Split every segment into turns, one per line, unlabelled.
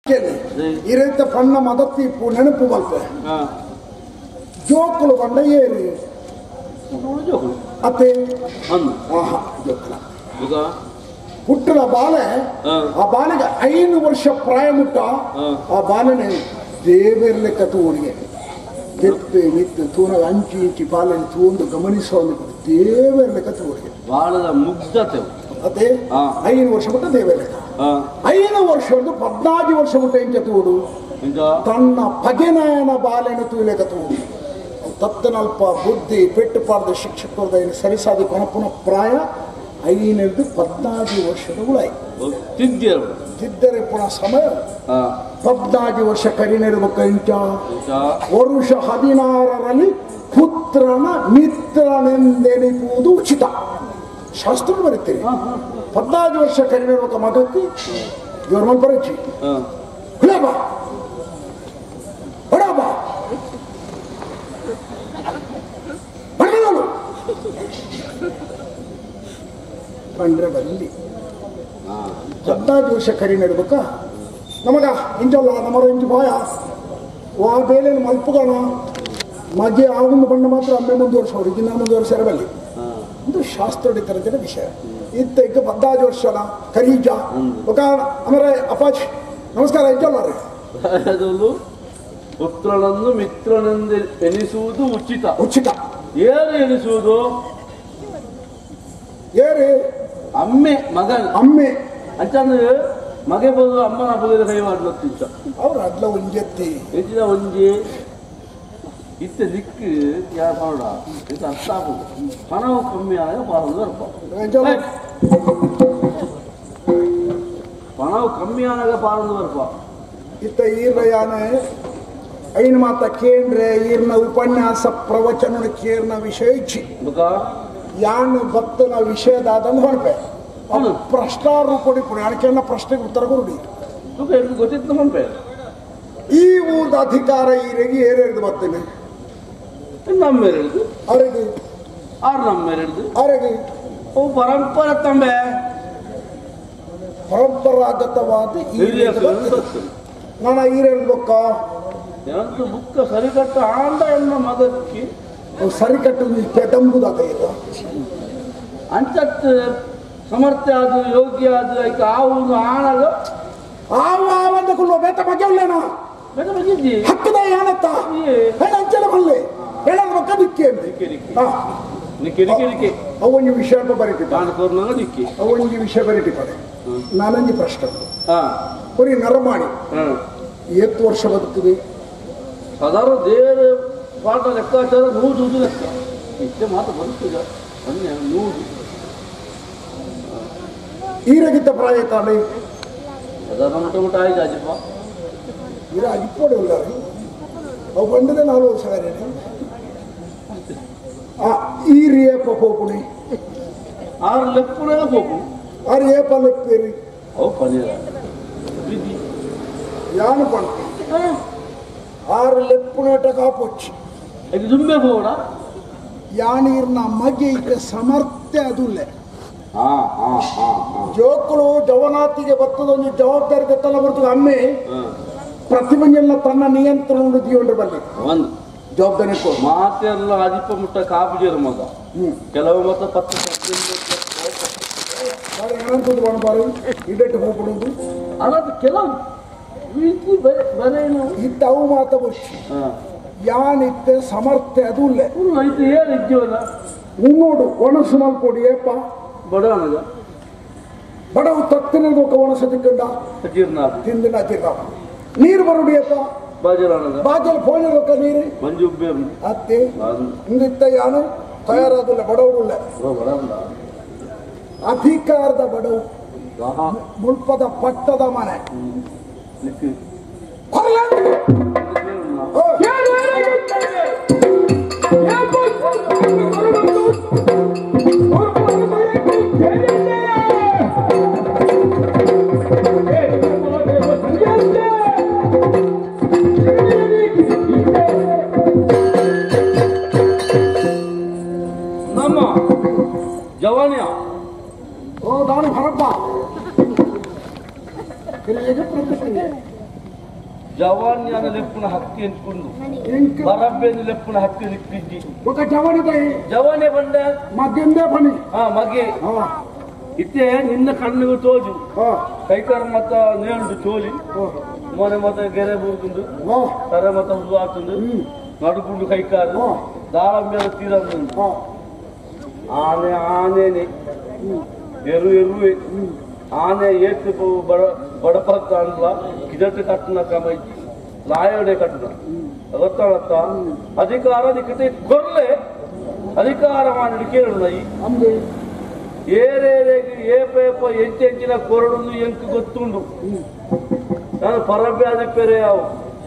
ಇರಂತ ಪಣ್ಣ ಮದತ್ತಿ ಪು- ನೆನಪು ಬಲ್ಪೆ
ಹಾ
ಜೋಕುಲು ಬಂಡ ಏರಿ
ಜೋಕುಲು
ಅತ್ತೆ
ಅಂದು
ಆಹಾ ಜೋಕುಲ
ಈಗ
ಹುಟ್ಟದ ಬಾಲೆ
ಹಾ.
ಆ ಬಾಲೆಗೆ ಐದು ವರ್ಷ ಪ್ರಾಯ ಮುಟ್ಟ
ಹಾ.
ಆ ಬಾಲನೆ ದೇವರ್ಲೆಕ್ಕ ತೂಣಿಗೆ ಕೆಪ್ಪೆ ನಿತ್ತು ತೂನ ಅಂಚಿ ಇಂಚಿ ಬಾಲನೆ ತೂಂದು ಗಮನಿಸುವ ದೇವರ್ಲೆಕ್ಕ ತೂಣಿಗೆ
ಬಾಳದ ಮುಗ್ಧತೆ
ಅದೇ
ಹಾ.
ಐದು ವರ್ಷ ಮುಟ್ಟ ದೇವರ್ಲೆಕ್ಕ
ಹಾ
ಐದು ವರ್ಷ ಒಂದು ಪದ್ನಾಲ್ಕು ವರ್ಷ ಮುಟ್ಟ ಇಂಚ ತೂಡು
ಇಂದ
ತನ್ನ ಪಗೆನಯನ ಬಾಲೆನ ತೂಲೆಕ ತೂಡು ತತ್ತನಲ್ಪ ಬುದ್ಧಿ ಪೆಟ್ಟು ಪಾರ್ದ ಶಿಕ್ಷಕರದ ಏನು ಸರಿಸಾದಿ ಕೊನಪುನ ಪ್ರಾಯ ಐನದ್ದು ಪದ್ನಾಲ್ಕು ವರ್ಷದ ಉಳಾಯಿ
ತಿದ್ದಿಯರು
ತಿದ್ದರೆ ಪುನಃ ಸಮಯ
ಹಾ
ಪದ್ನಾಲ್ಕು ವರ್ಷ ಕರಿನಿರ್ಬೇಕು ಇಂಚ
ಇಂದ
ವರುಷ ಹದಿನಾರರಲ್ಲಿ ಪುತ್ರನ ಮಿತ್ರನೆಂದೆನಿಪುವುದು ಉಚಿತ ಶಾಸ್ತ್ರ ಬರೀತೀರಿ ಪದ್ನಾಲ್ಕು ವರ್ಷ ಕರಿನಿರ್ಬೇಕು ಮಗಕ್ಕೆ ಗೌರ್ಮೆಂಟ್ ಪರೀಕ್ಷೆ
ಹಾ
ಹುಳ ಬಾ ಹೊಡ ಬಾ ಬಣ್ಣಗಳು ಬಂದ್ರೆ ಬರಲಿ
ಹಾ
ಹದಿನಾಲ್ಕು ವರ್ಷ ಕರಿ ನಡ್ಬೇಕಾ ನಮಗ ಇಂಜಲ್ಲ ನಮರ ಇಂಜು ಬಾಯ ವಾ ಬೇಲೆನ ಮಲ್ಪುಗಾಣ ಮಧ್ಯೆ ಆಗುಂದು ಬಣ್ಣ ಮಾತ್ರ ಅಮ್ಮೆ ಮುಂದುವರ್ಸೋರು ಇದನ್ನ ಮುಂದುವರ್ಸಾರ ಬಲ್ಲಿ
ಹಾ
ಇದು ಶಾಸ್ತ್ರೋಡಿತರಂತಿನ ವಿಷಯ ಇತ್ತ ಈಗ ಪದ್ನಾಲ್ಕು ವರ್ಷನ ಕರೀಜ ఒక ಅಮರೆ ಅಪಾಚ್ ನಮಸ್ಕಾರ ಇಂಜಲ್ಲ ರೀ
ಅದೊಂದು ಪುತ್ರನನ್ನು ಮಿತ್ರನೆಂದು ಎನಿಸುವುದು ಉಚಿತ
ಉಚಿತ
ಏನು ಎನಿಸುವುದು
ಏರಿ
ಅಮ್ಮೆ ಮಗನ್
ಅಮ್ಮೆ
ಅಂಚಂದ್ರೆ ಮಗೆ ಬಂದು ಅಮ್ಮನ ಬಗೆದ ಕೈ ಮಾಡ್ಲತ್ತಿದ್ದ
ಅವ್ರ ಅಡ್ಲ ಉಂಜೆತ್ತಿ
ಹೆಚ್ಚಿನ ಒಂಜಿ ಇತ್ತ ದಿಕ್ಕು ಯಾರು ಮಾಡ ಇದು ಅರ್ಥ ಆಗುದು ಹಣವು ಕಮ್ಮಿ ಆಗ ಪಾಲದು ಬರ್ಪ
ಇಂಜಲ್ಲ
ಹಣವು ಕಮ್ಮಿ ಆಗ ಪಾಲದು ಬರ್ಪ
ಇತ್ತ ಈರ್ನ ಯಾನೆ ಐನ್ ಮಾತ ಕೇಂದ್ರೆ ಈರ್ನ ಉಪನ್ಯಾಸ ಪ್ರವಚನ ಕೇರ್ನ ವಿಷಯ ಇಚ್ಚಿ
ಬಕ
ಯಾನ್ ಭಕ್ತನ ವಿಷಯದಾದಂದು ಹೊರಪೆ
ಹ್ಮ್.
ಪ್ರಶ್ನಾರೂಪಡಿ ಪುಣೆ ಅದಕ್ಕೆಲ್ಲ ಪ್ರಶ್ನೆಗೆ ಉತ್ತರ ಕೊಡಿ
ತುಕ ಎಷ್ಟು ಗೊತ್ತಿತ್ತು ಮಂಪೆ
ಈ ಊರ್ದ ಅಧಿಕಾರ ಈರೆಗೆ ಏರೇರಿದು ಬರ್ತೇನೆ
ನಮ್ಮ ಮೇಲೆ ಹಿಡಿದು
ಅವರಿಗೆ
ಆರು ನಮ್ಮ ಮೇಲೆ ಹಿಡಿದು
ಅವರಿಗೆ
ಓ ಪರಂಪರೆ ತಂಬೆ
ಪರಂಪರಾಗತವಾದ
ಹಿರಿಯ
ಈ ನಾನು ಈರೇರಿದ ಬೊಕ್ಕ
ಎಂತ ಬುಕ್ಕ ಸರಿಕಟ್ಟ ಆಂಡ ಎನ್ನ ಮಗಕ್ಕೆ
ಸರಿ ಕಟ್ಟು ಕೆದಂಬುದಾದ ಇದು
ಅಂಚತ್ ಸಮರ್ಥ್ಯ ಆದು ಯೋಗ್ಯ ಆದು ಐಕ ಆವುದು ಆಣಗ
ಆವ ಆವಂದ ಕುಲ್ವ ಬೇತ ಬಗ್ಗೆ ಉಳ್ಳೇನಾ
ಬೇಗ ಬಂದಿದ್ದಿ
ಹಕ್ಕದ ಯಾನತ್ತ
ಏ.
ಹೇಳ ಅಂಚಲ ಬಲ್ಲೆ ಹೇಳ ರೊಕ್ಕ ದಿಕ್ಕಿ ಅಂತ
ನಿಕ್ಕಿ ನಿಕ್ಕಿ
ಹಾ
ನಿಕ್ಕಿ ನಿಕ್ಕಿ ನಿಕ್ಕಿ
ಅವೊಂದು ವಿಷಯ ಬರೀತಿದ್ದ
ನಾನು ಕೋರ್ನಾಗ ನಿಕ್ಕಿ
ಅವೊಂದು ವಿಷಯ ಬರೀತಿದ್ದಾರೆ ನಾನೊಂದು ಪ್ರಶ್ನೆ
ಹಾ
ಬರೀ ನರಮಾಣಿ
ಹಾ
ಎಷ್ಟು ವರ್ಷ ಬದುಕಿದೆ
ಸಾಧಾರಣ ದೇವ ಪಾಠ ಲೆಕ್ಕಾಚಾರ ನೂರು ಇದು ಲೆಕ್ಕ ಇಷ್ಟೇ ಮಾತು ಬರುತ್ತಿಲ್ಲ ಅನ್ಯ ನೂರು
ಈರಗಿದ್ದ ಪ್ರಾಯ ತಾನೆ
ಸಾಧಾರಣ ಮುಟ್ಟ ಮುಟ್ಟ ಆಯ್ತು ಅಜ್ಜಪ್ಪ
ಈರ ಅಜಿಪ್ಪೋಡೆ ಉಳ್ಳಾರಿ ಅವು ಬಂದರೆ ನಾಲ್ಕು ವರ್ಷ ಆರೇನೆ ಆ ಈ ರೇಪ ಹೋಗುಣಿ
ಆರು ಲೆಪ್ಪನಾಗ ಹೋಗು
ಆ ರೇಪ ಲೆಪ್ಪೇರಿ
ಅವು ಪನೀರ ಬಿದ್ದಿ
ಯಾನು ಪಂಟ ಆರು ಲೆಪ್ಪುನೇಟ ಕಾಪೊಚ್ಚಿ
ಅದು ದುಂಬೆ ಹೋಡ
ಯಾನೀರ್ನ ಮಗೆ ಈಗ ಸಮರ್ಥ್ಯ ಅದುಲ್ಲೆ
ಹಾ ಹಾ ಹಾ ಹಾ
ಜೋಕುಳು ಜವನಾತಿಗೆ ಬತ್ತದೊಂದು ಜವಾಬ್ದಾರಿ ಗೊತ್ತಲ್ಲ ಬರ್ತದೆ ಅಮ್ಮೆ
ಹಾ
ಪ್ರತಿಭೆಲ್ಲ ತನ್ನ ನಿಯಂತ್ರಣ ಜೀವನ ಬಲ್ಲಿ
ಒಂದು
ಜವಾಬ್ದಾರಿ ಕೊ
ಮಾತೆಲ್ಲ ಅಜಿಪ್ಪ ಮುಟ್ಟ ಕಾಪುಜಿರ ಮಗ
ಹ್ಮ್
ಕೆಲವು ಮತ್ತ ಪತ್ತು
ಬಾರಿ ಏನಂತದ್ದು ಮಾಡಬಾರು ಇಡಟ್ಟು ಹೋಗ್ಬಿಡೋದು
ಅಲ್ಲದ ಕೆಲವು ರೀತಿ ಬರೆ ಬರೇನು
ಇದ್ದವು ಮಾತ ಬಸ್ಸಿ
ಹಾ
ಯಾನಿತ್ತೆ ಸಮರ್ಥ್ಯ ಅದು ಇಲ್ಲೇ
ಫುಲ್ ಐತೆ ಏನು ಇದ್ದೀವಲ್ಲ
ಉನ್ನೋಡು ಒಣಸು ಮಲ್ಕೊಡಿಯಪ್ಪ
ಬಡವನಗ
ಬಡವು ತತ್ತಿನ ಒಣಸ ತಿಕ್ಕಂಡ
ಜೀರ್ಣ
ತಿಂದಿನ ತಿರ್ಗ ನೀರು ಬರುಡಿಯಪ್ಪ
ಬಾಜರಾನಗ
ಬಾಜಲ್ ಫೋನ್ ಇರೋಕ ನೀರು
ಮಂಜು ಉಬ್ಬೆ
ಅತ್ತೆ ಹಿಂಗಿತ್ತ ಯಾನು ತಯಾರಾದಿಲ್ಲ ಬಡವರುಲ್ಲ
ಬಡವಲ್ಲ
ಅಧಿಕಾರದ ಬಡವು
ಆಹಾ
ಮುಲ್ಪದ ಪಟ್ಟದ ಮನೆ
ನಿಕ್ಕಿ
ಕೊರಲ ಓ,
ನಮ್ಮ ಜವಾನಿಯ
ಓ ದಾನು ಹರಪ್ಪ ಹಿರಿಯಗೆ ಪ್ರತಿಷ್ಠೆ
ಜವಾನ್ಯಾನ ಲೆಪ್ಪುನ ಹಕ್ಕಿ ಎಂಟ್ಕೊಂಡು
ఇంక
ಬರಬ್ಬೇನು ಲೆಪ್ಪುನ ಹಕ್ಕಿ ನಿಕ್ಕಿದ್ದಿ
ఒక జవనిపై
ಜವಾನೆ ಬಂದ
మగ్గందే పని
ಹಾ ಮಗೆ
ఆ,
ಇತ್ತೆ ನಿನ್ನ ಕಣ್ಣಿಗೆ ತೋಜು
ఆ,
ಕೈಕಾರ ಮತ್ತ ನೇಂಡು ಚೋಲಿ
ఆ,
ಮೊನೆ ಮತ್ತ ಗೆರೆ ಬೂರ್ಕೊಂಡು
ఆ,
ತರ ಮತ್ತ ಹುದು ಹಾಕೊಂಡು
ఉమ్,
ನಡುಗುಂಡು ಕೈಕಾರು
ಹಾ.
ದಾಳಂಬೆಲ ತೀರಂದು
ఆ,
ಆನೆ ಆನೆನೆ ಎರು ಎರುವೆ ಆನೆ ಏತು ಪೋ- ಬಡ ಬಡಪತ್ತ ಅಂದ್ಲ ಕಿದಟ್ಟು ಕಟ್ಟನ ಕ್ರಮ ಇಜ್ಜಿ ಲಾಯಡೆ ಕಟ್ಟನ ಗೊತ್ತಾಗತ್ತ ಅಧಿಕಾರ ನಿಕತೆ ಕೊರ್ಲೆ ಅಧಿಕಾರ ಮಾಡಿ ಕೇಳುನೈ
అంది
ಏರೇರೆಗೆ ಏಪೇಪ ಎಂಚೆಂಚಿನ ಕೊರಡುಂದು ಎಂಕು ಗೊತ್ತುಂಡು ನಾನು ಪರಬ್be ಅದಿಪ್ಪೆರೆ ಅವು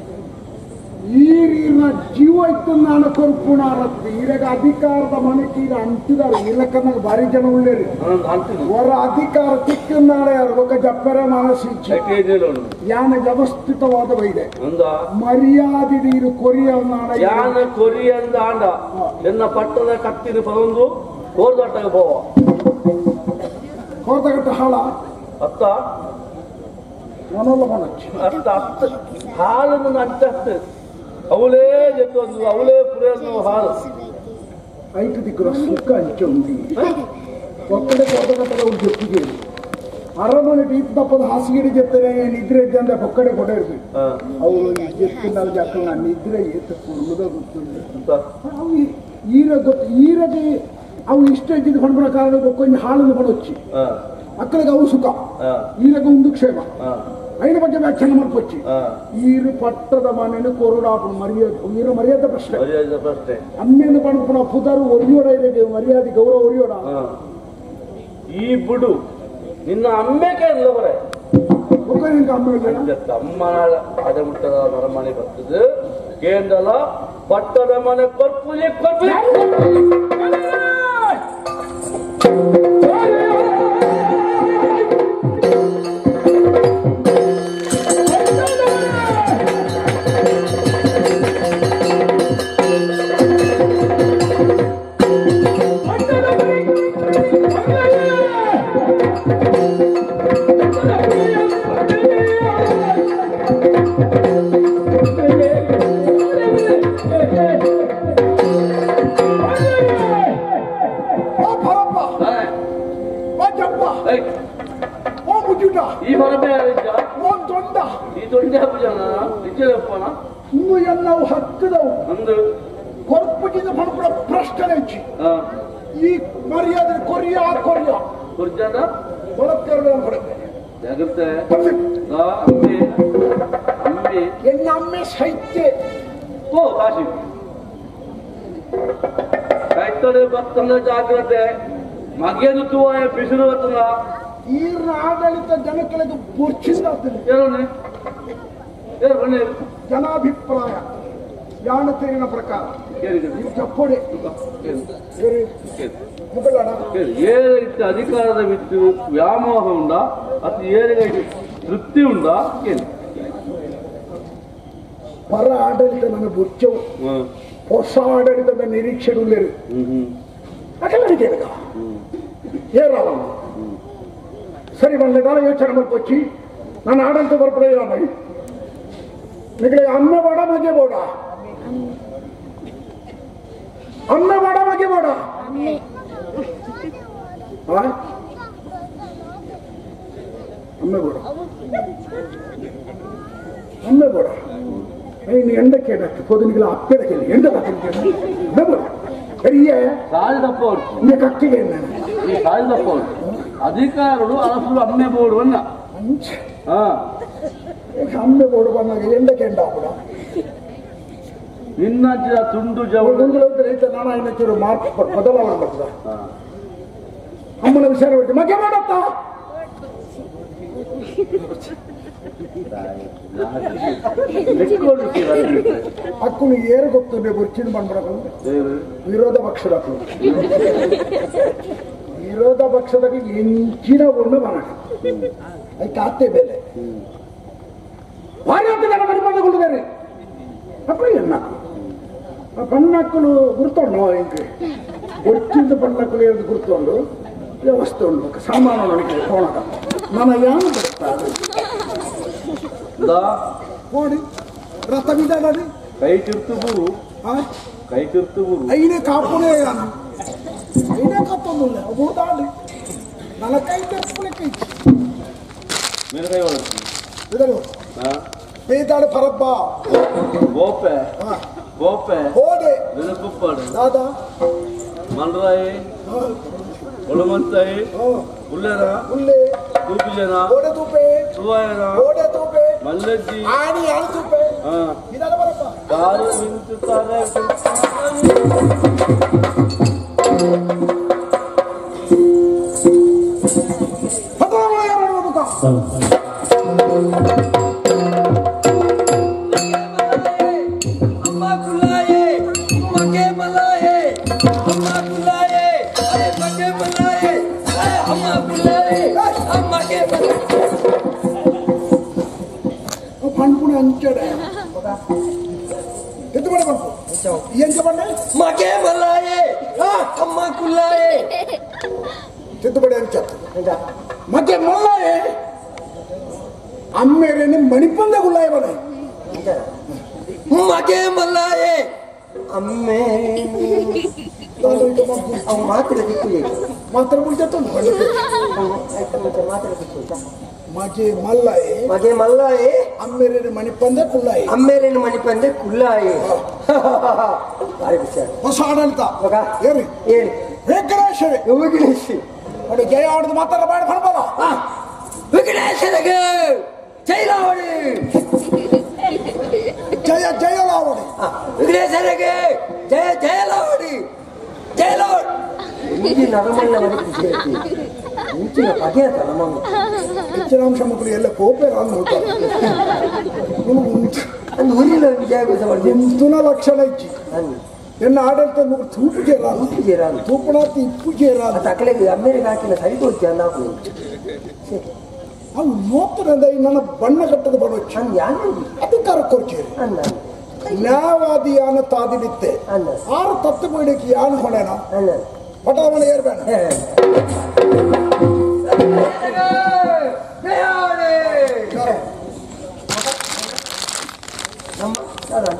ಈರಿನ ಜೀವ ಇತ್ತು ನಾನು ಕೊರ್ಪುಣಾರತ್ತು ಈರಾಗ ಅಧಿಕಾರದ ಮನೆಗೆ ಈಗ ಅಂಟಿದಾರೆ ಇಲ್ಲಕ್ಕ ಭಾರಿ ಜನ ಉಳ್ಳೇರಿ
ನಾನು ಅಂತೀನಿ
ಅವರ ಅಧಿಕಾರ ತಿಕ್ಕನಾಳೆ ఒక ಜಪ್ಪರೆ ಮನಸ್ಸಿಚ್ಚಿ
ಯಾಕೆ ಹೇಳೋಣ
ಯಾನ ವ್ಯವಸ್ಥಿತವಾದ ಇದೆ
ಅಂದ
ಮರ್ಯಾದೆ ನೀರು ಕೊರಿಯ ನಾಡ
ಯಾನ ಕೊರಿ ಅಂದ ಆಂಡ ಎನ್ನ ಪಟ್ಟದ ಕತ್ತಿನ ಪದೊಂದು ಕೋರ್ದಟ್ಟಾಗ ಪೋವ
ಕೋರ್ತಗಟ್ಟ ಹಾಳ
ಅತ್ತ
ಮನೋಲ್ಲ ಮನಚ್ಚಿ
ಅತ್ತ ಅತ್ತ ಹಾಲನ್ನು ಅಂಟತ್ತೆ ಅವಳೇ ಜೊತ್ತೊಂದು ಅವಳೇ ಪುರಿಯನ್ನು ಹಾಲು
ಐದು ದಿಕ್ಕರ ಸುಖ ಅಂಚೆ ಉಂಡಿ ಒಕ್ಕಡೆ ಕೋರ್ತಗಟ್ಟದ ಒಂದು ಜೊಪ್ಪಿಗೆ ಅರಮನೆ ಟೀಪ್ ತಪ್ಪದ ಹಾಸಿಗೆ ಜೊತೆ ನಿದ್ರೆ ಇದ್ದಂದ್ರೆ ಒಕ್ಕಡೆ ಕೊಡೆ ಇರ್ಬೇಕು
ಹಾ,
ಅವಳು ಎತ್ತಿನ ಜಾಕ ನಿದ್ರೆ ಏತ ಕುರುಮದ ಗೊತ್ತಿಲ್ಲ
ಅಂತ
ಅವು ಈ- ಈರ ಗೊತ್ತು ಈರಗೆ ಅವು ಇಷ್ಟ ಇದ್ದಿದ್ದು ಹೊಂಡ್ಬರ ಕಾರಣ ಕೊಂಚ ಹಾಳನ್ನು ಬಡೊಚ್ಚಿ
ಹಾ,
ಅಕ್ಕಳಿಗೆ ಅವು ಸುಖ
ಹಾ,
ಈರಗ ಒಂದು ಕ್ಷೇಮ
ಹಾ,
ಐದು ಬಗ್ಗೆ ವ್ಯಾಖ್ಯಾನ ಮಾಡ್ಕೊಚ್ಚಿ
ಹಾ.
ಈರು ಪಟ್ಟದ ಮನೆಯನ್ನು ಕೊರುಡಾಪು ಮರ್ಯಾದೆ ಈರು ಮರ್ಯಾದೆ ಪ್ರಶ್ನೆ
ಮರ್ಯಾದೆ ಪ್ರಶ್ನೆ
ಅಮ್ಮೇನು ಪಣಪುಣ ಪುದರು ಒರಿಯೋಡ ಇರಗೆ ಮರ್ಯಾದೆ ಗೌರವ ಒರಿಯೋಡ
ಹಾ. ಈ ಬುಡು ನಿನ್ನ ಅಮ್ಮೆಗೆ ಇಲ್ಲವರೇ
ಒಬ್ಬರಿಗೆ ಅಮ್ಮ ಇಲ್ಲ
ಇದಕ್ಕೆ ಅಮ್ಮನ ಅದೆ ಮುಟ್ಟದ ಮರಮನೆ ಬರ್ತದೆ ಕೇಂದಲ ಪಟ್ಟದ ಮನೆ ಕೊರ್ಪುಲಿ ಕೊರ್ಪುಲಿ
ಓ ಪರಪ್ಪ ಓ ಜಪ್ಪ
ಏಯ್,
ಓ ಮುಜುಟ
ಈ ಮರಮೆ ಇದ್ದ
ಓ ದೊಡ್ಡ
ಈ ದೊಡ್ಡ ಹಬ್ಬ ಜನ ನಿಜಪ್ಪನ
ಇನ್ನು ಎಲ್ಲವೂ ಹಕ್ಕದವು
ಅಂದು
ಕೊರ್ಪುಜಿನ ಪಣಪುಣ ಪ್ರಶ್ನೆ ಹೆಚ್ಚಿ
ಹಾ,
ಈ ಮರ್ಯಾದೆ ಕೊರಿಯ ಕೊರಿಯ
ಕುರ್ಜನ
ಬಲತ್ಕರಣ ಕೊಡುತ್ತೆ
ಜಾಗ್ರತೆ ಆ, ಅಮ್ಮೆ ಅಮ್ಮೆ
ಎನ್ನ ಅಮ್ಮೆ ಸೈತ್ಯ
ಓ ಕಾಶಿ ಕೈತಡೆ ಬರ್ತಂದ ಜಾಗ್ರತೆ ಮಗೇನು ತೂವಾಯ ಬಿಸಿಲು ಬರ್ತದ
ಈರ್ನ ಆಡಳಿತ ಜನಗಳಿಗೆ ಬುರ್ಚಿಂದ
ಹೇಳೋಣ ಹೇಳು ಬನ್ನಿ
ಜನಾಭಿಪ್ರಾಯ ಯಾಣತೆರಿನ ಪ್ರಕಾರ
ಕೇಳಿದೆ
ಈ ಚಪ್ಪೊಡೆ
ಕೇಳು
ಬೇರೆ
ಕೇಳು
ಮುಗಲಾಡ
ಕೇಳು ಏರಿಗಿಟ್ಟು ಅಧಿಕಾರದ ಬಿಟ್ಟು ವ್ಯಾಮೋಹ ಉಂಡ ಅದು ಏರಿಗೈದು ತೃಪ್ತಿ ಉಂಡ ಕೇಳು
ಪರ ಆಡಳಿತ ನನ್ನ ಬುರ್ಚವು
ಹ್ಮ್
ಹೊಸ ಆಡಳಿತದ ನಿರೀಕ್ಷೆ ಉಳ್ಳೇರು
ಹ್ಮ್ ಹ್ಮ್
ಅಕಲ್ಲ ಕೇಳಿದ ಏರಾವ ಸರಿ ಬಂದ ಯೋಚನೆ ಮಾಡ್ಕೊಚ್ಚಿ ನಾನು ಆಡಳಿತ ಬರ್ಪಡೆಯ ನಿಗಳೆ ಅನ್ನ ಬೇಡ ಮಗೆ ಬೇಡ ಅನ್ನ ಬೇಡ ಮಗೆ ಬೇಡ ಆ? ಅಮ್ಮ ಬೇಡ ಅಮ್ಮ ಬೇಡ ನೀನು ಎಂಡ ಕೇಳಕ್ಕೆ ಪೊದನಿಗಳ ಅಪ್ಪೆದ ಕೇಳಿ ಎಂಡ ಬೇಡ பெரிய
ಸಾಲಿ ತಪ್ಪ ಉಂಟು
இந்த கக்கையை என்ன
ಈ ಸಾಲಿ ತಪ್ಪ ಉಂಟು ಅಧಿಕಾರಗಳು ಅರಸರು ಅಮ್ಮೆ ಬೋರ್ಡು ಅನ್ನ ಹಾ
அம்மை போடு பண்ணாங்க எந்த கேண்டா கூட
ನಿನ್ನಜ್ಜ ತುಂಡು ಜವಳು
உங்களுக்கு ರೈತ ನಾನು ఆయనకి ஒரு మార్పు ಬದಲಾವಣೆ ಬರ್ತದ
ಹಾ.
ಅಮ್ಮನ ವಿಚಾರ ಬಿಟ್ಟು ಮಗೆ ಮಾಡತ್ತ
ಲೆಕ್ಕೋಡು ಸಿಗಲ್ಲ.
ಅಕ್ಕನು ಏರು ಗೊತ್ತದೆ ಬುರ್ಚಿನ ಬಂದ್ಬಿಡಕ
ದೇವ್ರು.
ವಿರೋಧ ಪಕ್ಷದ ಅಕ್ಕನು ವಿರೋಧ ಪಕ್ಷದಾಗ ಎಂಚಿನ ಒಂದು ಮನ ಅದಕ್ಕೆ ಆತ್ತೆ ಬೆಲೆ ಭಾರಿ ಹೊತ್ತು ಜನ ಮರಿಮಾಡಿಕೊಂಡಿದ್ದಾರೆ ಅಪ್ಪ ಎನ್ನ ಆ ಬಣ್ಣಕ್ಕಲು ಗುರ್ತೊಂಡು ನಾವು ಹೆಂಗೆ ಒಚ್ಚಿಂದ ಬಣ್ಣಕ್ಕಲು ಎರಡು ಗುರ್ತೊಂಡು ವ್ಯವಸ್ಥೆ ಉಂಡು ಸಾಮಾನು ನನಗೆ ಕೋಣಕ ನನ್ನ ಯಾನು ಬರ್ತಾ
ದಾ
ನೋಡಿ ರಥ ಬಿದ್ದಾಡಿ
ಕೈ ಕಿರ್ತು ಬೂರು ಕೈ ಕಿರ್ತು ಬೂರು
అయినే కాపునే అయినే కత్తుందిలే అబూతాడి నలకైతే పులికి
ಮೇಲೆ ಕೈ ಒಳಗೆ
ఇదరు
ಹಾ
పేదాడు పరబ్బా
ಗೋಪೆ ಗೋಪೆ
ఓడే
ನೆನಪುಪ್ಪಾಡು
దాదా
ಮಲ್ರಾಯಿ ಒಳಮಂತಾಯಿ ಉಲ್ಲೆರ
ఉల్లే
ತೂಪು ಜನ
ఓడే తూపే
ಸುವಾಯನ
ఓడే తూపే
ಮಲ್ಲಜ್ಜಿ
ఆని ఆని తూపే
ಹಾ
ఇదాడు పరబ్బా
ಕಾರು ನಿಂತುತ್ತಾರೆ
పదవల యారు అనుకో
अम्मा बुलाए मके बुलाए अम्मा बुलाए अरे मके बुलाए अरे अम्मा बुलाए अम्मा के बुलाए
పండుకుని అంచాడే ఎత్తుపడే పంపు ఏం చెప్పండి
मके बुलाए अम्मा बुलाए
ఎత్తుపడే అంచాడు మధ్య మొల్లాయే అమ్మేరేని మణిపంద గుల్లాయమని
मके बुलाए अम्मे ಅವ್ ಮಾತ್ರ ದಿಕ್ಕು
ಮಾತ್ರ ಬಿಡ್ತೇತ
ಮಾತ್ರ ದಿಕ್ಕು
ಮಾಜಿ ಮಲ್ಲಾಯೆ
ಮಗೆ ಮಲ್ಲಾಯೆ
ಅಮ್ಮೇರೇನಿ ಮಣಿಪಂದ ಕುಲ್ಲಾಯಿ
ಅಮ್ಮೇರೇನು ಮನಿ ಬಂದೆ ಕುಲ್ಲಾಯೆ ಭಾರಿ ವಿಚಾರ
ಹೊಸ ಆಡಳಿತ
ಮಗ
ಏರಿ
ಹೇಳಿ
ವಿಘ್ನೇಶ್ವರಿ
ವಿಘ್ನೇಶ್
ನೋಡಿ ಜಯ ಆಡದು ಮಾತಾಡ ಮಾಡಿ ಬರ್ಬೋದ
ವಿಘ್ನೇಶ್ವರಗೆ ಜೈಲಾವಣಿ
ಜಯ ಜಯಲಾವಣಿ
ವಿಘ್ನೇಶ್ವರಗೆ ಜಯ ಜಯಲಾವಣಿ ಜಯಲಾವಣಿ ಮುಂದಿನ ನರಮಣ್ಣ ಬದುಕು ಸೇರ್ತಿ ಮುಂಚಿನ ಪದೇ ಆತ ನಮ್ಮನ್ನು
ಹೆಚ್ಚಿನಾಂಶ ಮಕ್ಕಳು ಎಲ್ಲ ಕೋಪೆ ರಾಂಗ್ ನೋಡ್ತಾರೆ
ಅಂದು ಊರಿನ ವಿಜಯಗೋಸ ಮಾಡಿ
ಎಂತುನ ಲಕ್ಷಣ ಇಚ್ಚಿ
ನಾನು
ಎನ್ನ ಆಡಳಿತ ಮುಗಿದು ತೂಪು ಚೇರಾನು
ಸೇರಾನು
ತೂಪಣಾತಿ ಇಪ್ಪು ಚೇರಾನು
ಅದು ಅಕಲೆಗೆ ಅಮೇರಿಕ ಹಾಕಿನ ಸರಿದೋಚಿ ಅನ್ನೋ
ಅವು ನೋಡ್ತಾರೆ ನನ್ನ ಬಣ್ಣ ಕಟ್ಟದ ಬಡವಚ್ಚ
ನಾನು ಯಾರು
ಅಧಿಕಾರ ಕೊರ್ಚೇರಿ
ಅನ್ನ
ನ್ಯಾಯವಾದಿ ಯಾನ ತಾದಿಲಿತ್ತೆ
ಅನ್ನ
ಆರು ತತ್ತು ಬೇಡಕ್ಕೆ ಯಾನು ಹೊಣೆನ
ಅನ್ನ
ಪಟಾವಣ ಏರ್ಬೇಡ
ನಮ್ಮ ಅಲ್ಲ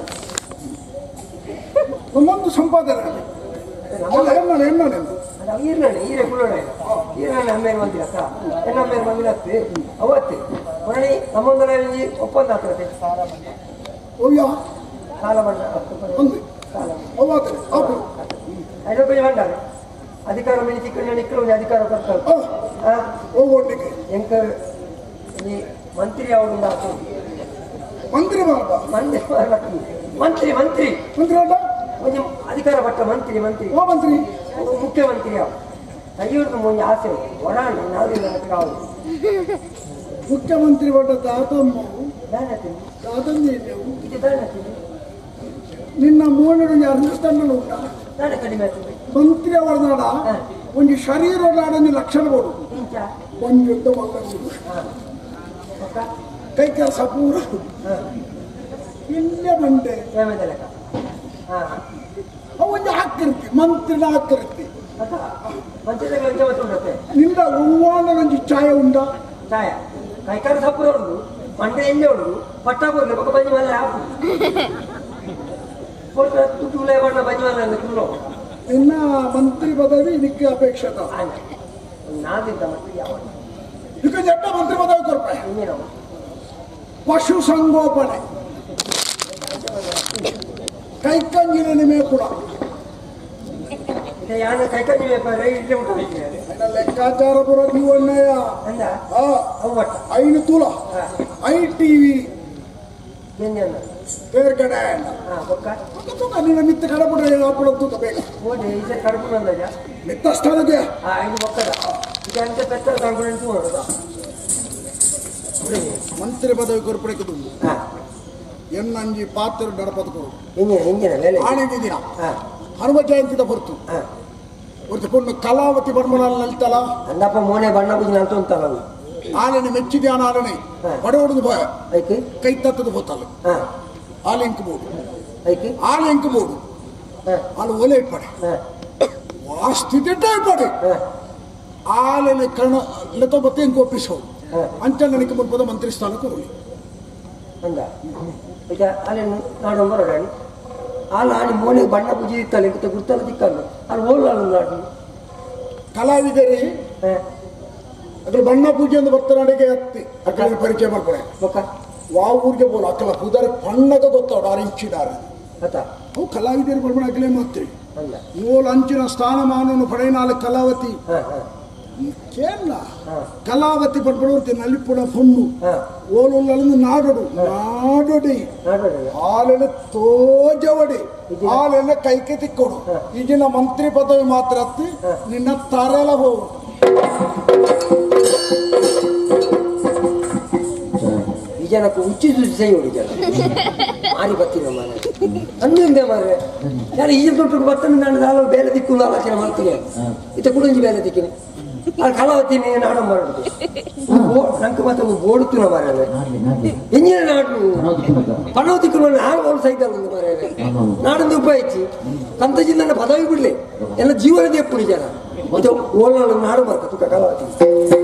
ಒಂದೊಂದು ಸಂಪಾದನೆ ಅಲ್ಲ ಎನ್ನ ಎನ್ನ
ಅದು ಈರ್ನಣ್ಣೆ ಈರೆ ಕುಳ್ಳೋಣ ಈರ್ನಣ್ಣೆ ಅಮ್ಮೇರು ಬಂದಿರತ್ತ ಎನ್ನ ಅಮ್ಮೇರು ಬಂದಿರತ್ತೆ ಅವತ್ತೆ ಹೊರಳಿ ನಮ್ಮೊಂದರ ಒಪ್ಪಂದ ಆಗ್ತದೆ
ಓಯ್ಯ
ಸಾಲ ಬಂಡ
ಒಂದು
ಸಾಲ
ಅವಾದ್ರೆ ಅಪ್ಪು
ಐದು ರೂಪಾಯಿ ಬಂಡಾರೆ ಅಧಿಕಾರ ಮೇಲೆ ಚಿಕ್ಕಣ್ಣ ನಿಕ್ಕಲು ಅಧಿಕಾರ ಕೊಡ್ತಾರೆ ಆ
ಹೋಗೋಣಿಗೆ
ಎಂಕ ಈ ಮಂತ್ರಿ ಅವರು
ಮಂತ್ರಿ ಮಾರ್ಗ
ಮಂತ್ರಿ ಮಂತ್ರಿ ಮಂತ್ರಿ
ಮಂತ್ರಿ ಅಡ್ಡ
ಒಂದು ಅಧಿಕಾರ ಪಟ್ಟ ಮಂತ್ರಿ ಮಂತ್ರಿ
ಓ ಮಂತ್ರಿ
ಒಂದು ಮುಖ್ಯಮಂತ್ರಿ ಅವ ಕೈಯೂರ್ದು ಮುಂದೆ ಆಸೆ ಹೊರಾಣ ನಾವಿಲ್ಲ ಕಾವು
ಮುಖ್ಯಮಂತ್ರಿ ಒಡ್ಡ ದಾತಮ್ಮ
ದಾನತೀನಿ
ದಾತಂದಿ ನೀವು
ಇದು ದಾನತೀನಿ
ನಿನ್ನ ಮೂವನೆಡು ಅರ್ಧಸ್ತನ್ನ ಉಂಟ
ದಾನ ಕಡಿಮೆ ಆಗ್ತದೆ
ಮಂತ್ರಿ ಅವರದಾಡ ಒಂದು ಶರೀರ ಆಡೊಂದು ಲಕ್ಷಣ ಕೊಡು
ಇಂಚ
ಒಂದು ಯುದ್ಧ ಮಲ್ಲ
ಪಕ್ಕ
ಕೈ ಕೆಲಸ ಪೂರ ಇಲ್ಲೇ ಬಂಡೆ
ಹೇಮದ ಲೆಕ್ಕ ಹಾಂ
ಒಂದು ಹಾಕಿರ್ತಿ ಮಂತ್ರಿನ ಹಾಕಿರ್ತಿ
ಅಕ್ಕ ಮಂತ್ರಿಗಳ ಎಂತ ಗೊತ್ತುಂಟತೆ
ನಿಂದ ಒಂದು ಛಾಯ ಉಂಟ
ಛಾಯ ಕೈಕಾರ ಸಪುರ ಉಂಡು ಮಂಡೆ ಎಣ್ಣೆ ಉಂಡು ಪಟ್ಟ ಕೊಡ್ಲಿ ಪಕ್ಕ ಬಂಜಿ ಮಲ್ಲ ಹಾಕು ಕೊಟ್ಟ ತುಟ್ಟು ಉಳೆ ಬಣ್ಣ ಬಂಜಿ ಮಲ್ಲ ಅಂದ್ರೆ ಕುಳ್ಳೋ
ನಿನ್ನ ಮಂತ್ರಿ ಪದವಿ ಇದಕ್ಕೆ ಅಪೇಕ್ಷಿತ
ನಾದಿದ್ದ ಮತ್ತೆ ಯಾವ
ಇದಕ್ಕೆ ಜಟ್ಟ ಮಂತ್ರಿ ಪದವಿ ಕೊಡ್ಪೆ
ಇನ್ನೇನವ
ಪಶು ಸಂಗೋಪನೆ ಕೈಕಂಜಿನ ನಿಮೆ ಕೂಡ
ಇದು ಯಾರು ಕೈಕಂಜಿ ವ್ಯಾಪಾರ ಇಲ್ಲೇ ಉಂಟು
ನನ್ನ ಲೆಕ್ಕಾಚಾರ ಪುರ ಜೀವಣ್ಣಯ್ಯ
ಅಂದ
ಆ,
ಅವು ಬಟ್ಟ
ಐದು ತುಲ ಐ ಟಿವಿ
ಎಣ್ಣೆ ಅನ್ನ
ತೇರ್ಗಡೆ
ಹಾಂ ಬೊಕ್ಕ
ನಿನ್ನ ಮಿತ್ತ ಕಡಪಡ ಅಪ್ಪಡದ್ದು ಬೇಗ
ಓಡಿ ಈಸೆ ಕಡುಪು ಬಂದಜ
ಮಿತ್ತ ಸ್ಥಳಕ್ಕೆ
ಆ ಐದು ಬೊಕ್ಕದ ಈಗ ಅಂತ ಪೆಟ್ರೋಲ್ ಕಾನ್ಫಿಡೆನ್ಸ್ ಮಾಡೋದ
ಮಂತ್ರಿ ಪದವಿ ಕೊರ್ಪಡೆಕ್ಕೆ
ಹಾಂ
ಎನ್ನಂಜಿ ಪಾತ್ರ ಗಣಪತಿ ಕೊಡು
ಹಿಂಗಿನ ಹಿಂಗಿನ ಲೇಲೆ
ಆನೆಗೆ ದಿನ
ಹಾಂ
ಹನುಮ ಜಯಂತಿದ ಹೊರತು
ಹಾಂ
ಒಂದು ಕೊಂಡು ಕಲಾವತಿ ಬರ್ಮನಲ್ಲಿ ನಲ್ತಲ್ಲ
ಅಂದಪ್ಪ ಮೋನೆ ಬಣ್ಣ ಬುಜಿ ನಂತ ಉಂಟಲ್ಲ ಅವು
ಆಲೆನೆ ಮೆಚ್ಚಿದ ಆನೆನೆ
ಹಾ.
ಬಡವಡದು ಭಯ
ಐಕೆ
ಕೈ ತತ್ತದ ಹೋತಲ್ಲ
ಹಾಂ
ಆಲೆ ಇಂಕು ಬೋಡು
ಐಕೆ
ಆಲೆ ಇಂಕು ಬೋಡು
ಹಾಂ
ಆಲು ಒಲೆ ಇಟ್ಪಡೆ
ಹಾಂ
ಆ ಸ್ಥಿತಿ ಇಟ್ಪಡೆ
ಹಾಂ
ಆಲೆನೆ ಕಣ ಲೆತ ಬತ್ತೆ ಇಂಕು ಒಪ್ಪಿಸೋ
ಹಾ.
ಅಂಚ ನನಗೆ ಮುನ್ಪದ ಮಂತ್ರಿ ಸ್ಥಾನ ಕೊರಲಿ
ಅಂದ ಈಗ ಅಲ್ಲಿ ನಾಡು ಬರೋಣ ಅಲ್ಲಿ ಆನಿ ಮೋನೆ ಬಣ್ಣ ಪೂಜೆ ಇತ್ತಲ್ಲ ಇಂತ ಗುರ್ತಲ್ಲ ದಿಕ್ಕಂದು ಅಲ್ಲಿ ಓಲ್ಲಾಳು ನಾಡು
ಕಲಾವಿದರಿ
ಹಾ
ಅದ್ರ ಬಣ್ಣ ಪೂಜೆ ಎಂದು ಬರ್ತಾನಡೆಗೆ ಹತ್ತಿ ಅಕ್ಕಳಿಗೆ ಪರಿಚಯ ಮಾಡ್ಕೊಳೆ
ಮೊಕ್ಕ
ವಾ ಊರಿಗೆ ಬೋಲು ಅಕ್ಕಲ ಪುದರ್ ಪಣ್ಣಗ ಗೊತ್ತಾಡ ಅರಿಂಚಿದಾರ
ಆತ
ಅವು ಕಲಾವಿದರು ಬರ್ಬಣ ಅಕ್ಕಲೇ ಮಾತ್ರಿ
ಅಂದ
ಓಲ್ ಅಂಚಿನ ಸ್ಥಾನಮಾನವನ್ನು ಪಡೆಯನಾಲ ಕಲಾವತಿ
ಹಾ ಹಾ
ಕೇಳ
ಹಾ
ಕಲಾವತಿ ಪಡ್ಬಿಡುವಂತೆ ನಲಿಪುಡ ಪೊಣ್ಣು
ಹಾ
ಓಲೊಲ್ಲನ್ನು ನಾಡೋಡು ನಾಡೋಡಿ
ನಾಡೋಣ
ಆಲೆನ ತೋಜವಡಿ ಆಲೆನ ಕೈಕೆ ತಿಕ್ಕೊಡು ಈಗಿನ ಮಂತ್ರಿ ಪದವಿ ಮಾತ್ರ ಹತ್ತಿ ನಿನ್ನ ತರಲ ಹೋಗು
ಈ ಜನಕ್ಕೆ ಉಚ್ಚಿ ಸುಚ್ಚಿ ಸೈ ಹೊಡಿ ಜನ ಮಾರಿ ಬರ್ತೀನಿ ಮನೆ ಅನ್ನಿಂದೆ ಮಾರ್ರೆ ನಾನು ಈ ದೊಡ್ಡ ಬರ್ತಾನೆ ನಾನು ನಾನು ಬೇರೆ ದಿಕ್ಕು ಆಲೋಚನೆ ಮಾಡ್ತೀನಿ ಇತ್ತ ಕುಡಂಜಿ ಬೇರೆ ದಿಕ್ಕಿನಿ ಅಲ್ಲಿ ಕಲಾವತಿ ನಾಡು ಮಾಡುದು ನಂಗೆ ಮತ್ತೆ ಓಡುತ್ತು ಮಾರ್ರೆ ಎಂಜಿನ ನಾಡು ಪಣವತಿ ಕುರುವನ್ನ ಆರು ಓಲ್ ಸೈಕಲ್ ಒಂದು ಮಾರ್ರೆ ನಾಡೊಂದು ಉಪಾಯಿಸಿ ಕಂತಜಿ ನನ್ನ ಪದವಿ ಬಿಡ್ಲಿ ಎಲ್ಲ ಜೀವನದ ಎಪ್ಪುಡಿ ಜನ ಮತ್ತೆ ಓಲ್ ನಾಡು ಬರ್ಕ ತುಕ ಕಲಾವತಿ